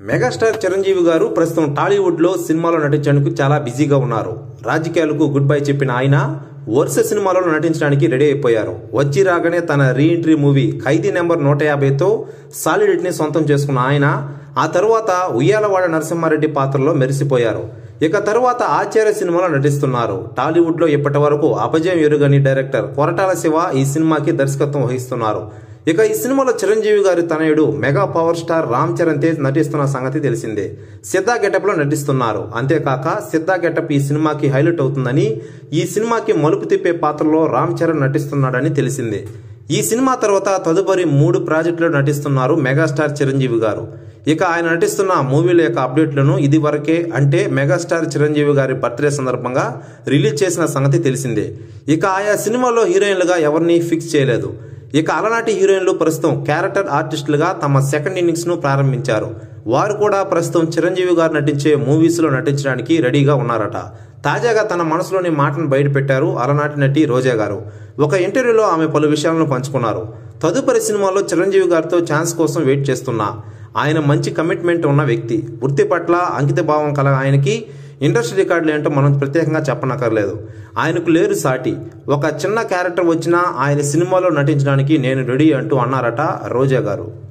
megastar Chiranjeevi గారు ప్రస్తుతం టాలీవుడ్ లో సినిమాలో నటించేందుకు చాలా బిజీగా ఉన్నారు రాజకీయాలకు గుడ్ బై చెప్పిన ఆయన వరుస సినిమాలలో నటించడానికి రెడీ అయిపోయారు వచ్చి రాగానే తన రీఎంట్రీ మూవీ ఖైదీ నెంబర్ నూట యాభైతో సాలిడ్ హిట్ ని సొంతం చేసుకున్న ఆయన ఆ తరువాత ఉయ్యాలవాడ నరసింహారెడ్డి పాత్రలో మెరిసిపోయారు ఇక తరువాత ఆచార్య సినిమాలో నటిస్తున్నారు టాలీవుడ్ లో ఇప్పటి వరకు అపజయం ఎరుగని డైరెక్టర్ కొరటాల శివ ఈ సినిమాకి దర్శకత్వం వహిస్తున్నారు ఇక ఈ సినిమాలో చిరంజీవి గారి తనయుడు mega power star Ram Charan Tej నటిస్తున్న సంగతి తెలిసిందే సిద్ధా గెటప్ లో నటిస్తున్నారు అంతేకాక సిద్ధా గెటప్ ఈ సినిమాకి హైలైట్ అవుతుందని ఈ సినిమాకి మలుపు తిప్పే పాత్రలో రామ్ చరణ్ నటిస్తున్నాడని తెలిసిందే ఈ సినిమా తర్వాత తదుపరి మూడు ప్రాజెక్టులు నటిస్తున్నారు మెగాస్టార్ చిరంజీవి గారు ఇక ఆయన నటిస్తున్న మూవీల యొక్క అప్డేట్లను ఇది వరకే అంటే మెగాస్టార్ చిరంజీవి గారి బర్త్డే సందర్భంగా రిలీజ్ చేసిన సంగతి తెలిసిందే ఇక ఆయా సినిమాల్లో హీరోయిన్లుగా ఎవరిని ఫిక్స్ చేయలేదు ఇక అలనాటి హీరోయిన్లు ప్రస్తుతం క్యారెక్టర్ ఆర్టిస్టులుగా తమ సెకండ్ ఇన్నింగ్స్ ను ప్రారంభించారు వారు కూడా ప్రస్తుతం చిరంజీవి గారు నటించే మూవీస్ లో నటించడానికి రెడీగా ఉన్నారట తాజాగా తన మనసులోని మాటను బయటపెట్టారు అలనాటి నటి రోజా గారు ఒక ఇంటర్వ్యూలో ఆమె పలు విషయాలను పంచుకున్నారు తదుపరి సినిమాలో చిరంజీవి గారితో ఛాన్స్ కోసం వెయిట్ చేస్తున్నా ఆయన మంచి కమిట్మెంట్ ఉన్న వ్యక్తి వృత్తి పట్ల అంకిత భావం కల ఆయనకి ఇండస్ట్రీ రికార్డులు ఏంటో మనం ప్రత్యేకంగా చెప్పనక్కర్లేదు ఆయనకు లేరు సాటి ఒక చిన్న క్యారెక్టర్ వచ్చినా ఆయన సినిమాలో నటించడానికి నేను రెడీ అంటూ అన్నారట రోజా గారు